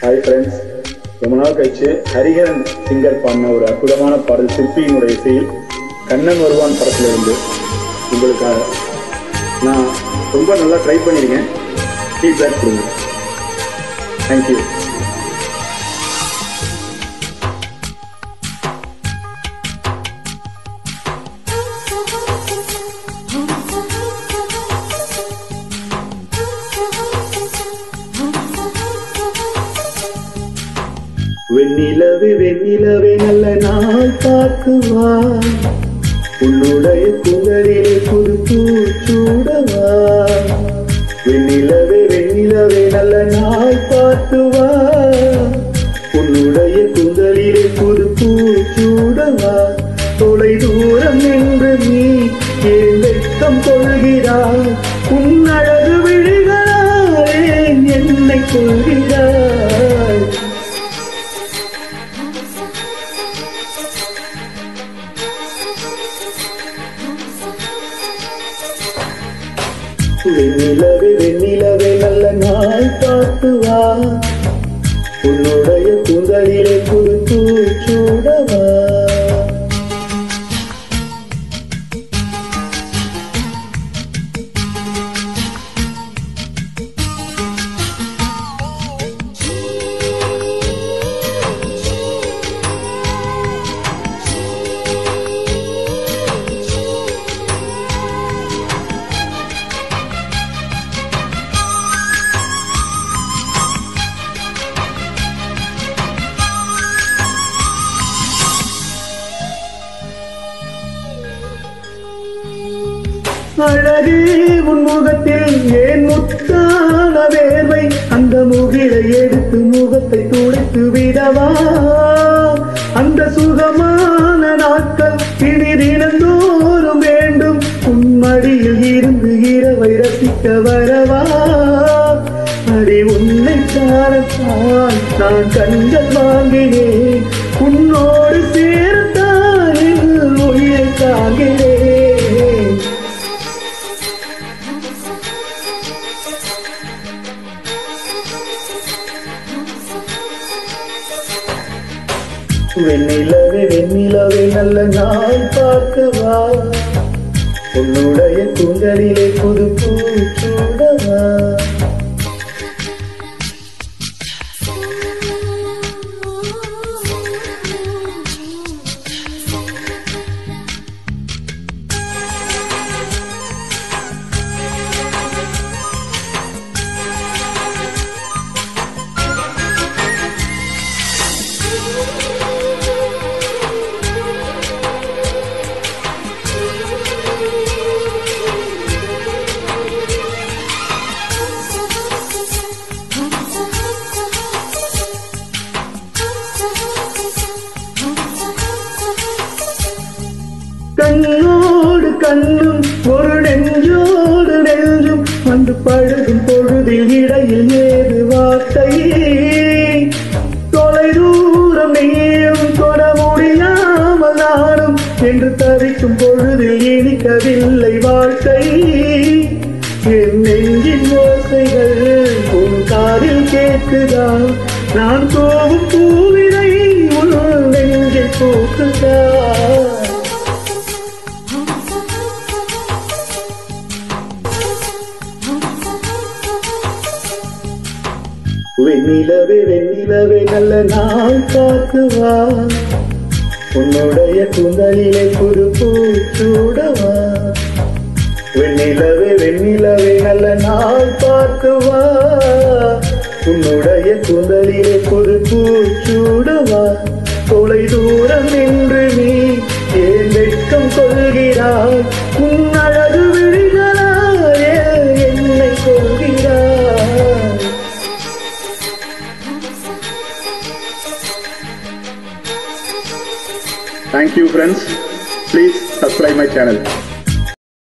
Hi friends ரொம்ப நாள் கழிச்சு ஹரிஹரன் சிங்கர் பாடின ஒரு அற்புதமான பாடல் சிற்பியினுடைய இசையில் கண்ணன் வருவான் படத்துல இருந்து உங்களுக்காக நான் ரொம்ப நல்லா ட்ரை பண்ணியிருக்கேன் ஃபீட்பேக் கொடுங்க தேங்க்யூ வெண்ணிலவே வெண்ணிலவே நல்ல நாள் பார்க்குவா உன்னுடைய குங்கரிலே புது பூச்சூடவா வெண்ணிலவே வெண்ணிலவே நல்ல நாள் பார்க்குவா உன்னுடைய குந்தலிலே புது பூச்சூடவா தொலை தூரம் நின்று நீ ஏன் வெட்கம் கொள்கிறாய் உன் அழகு விழிகளாலே என்னை கொள்கிறாய் வெண்ணிலவே வெண்ணிலவே நல்ல நாள் பார்த்து வா உன்னுடைய குந்தலிலே புது பூச்சூடவா அழகே உன் முகத்தில் ஏன் முத்தான வேர்வை அந்த முகிலை எடுத்து முகத்தை துடைத்து விடவா அந்த சுகமான நாட்கள் இனி தினந்தோறும் வேண்டும் உன் மடியில் இருந்து இரவை ரசிக்க வரவா அடி உன்னை சாரத்தான் நான் கண்கள் வாங்கினேன் உன்னோடு சேரத்தான் என் உயிரை தாங்கினேன் வெண்ணிலவே வெண்ணிலவே நல்ல நாள் பார்க்கவா உன்னுடைய குந்தலிலே புது பூச்சூடவா கண்ணோடு கண்ணும் ஒரு நெஞ்சோடு நெஞ்சும் வந்து பழகும் பொழுதில் இடையில் ஏது வார்த்தை தொலை தூரம் நீயும் தொட முடியாமல் நானும் என்று தவிக்கும் பொழுதில் இனிக்கவில்லை வாழ்க்கை என் நெஞ்சின் ஓசைகள் உன் காதில் கேட்குதா நான் போகும் பூவினை உன் நெஞ்சில் பூக்குதா வெண்ணிலவே வெண்ணிலவே நல்ல நாள் பார்க்குவா உன்னுடைய குந்தலிலே புது பூச்சூடவா வெண்ணிலவே வெண்ணிலவே நல்ல நாள் பார்க்குவா உன்னுடைய குந்தலிலே புது பூச்சூடவா தொலை தூரம் நின்று நீ ஏன் வெட்கம் கொள்கிறாய் உன் அழகு விழிகளாலே என்னை கொள்கிறாய் Thank you friends. Please subscribe my channel.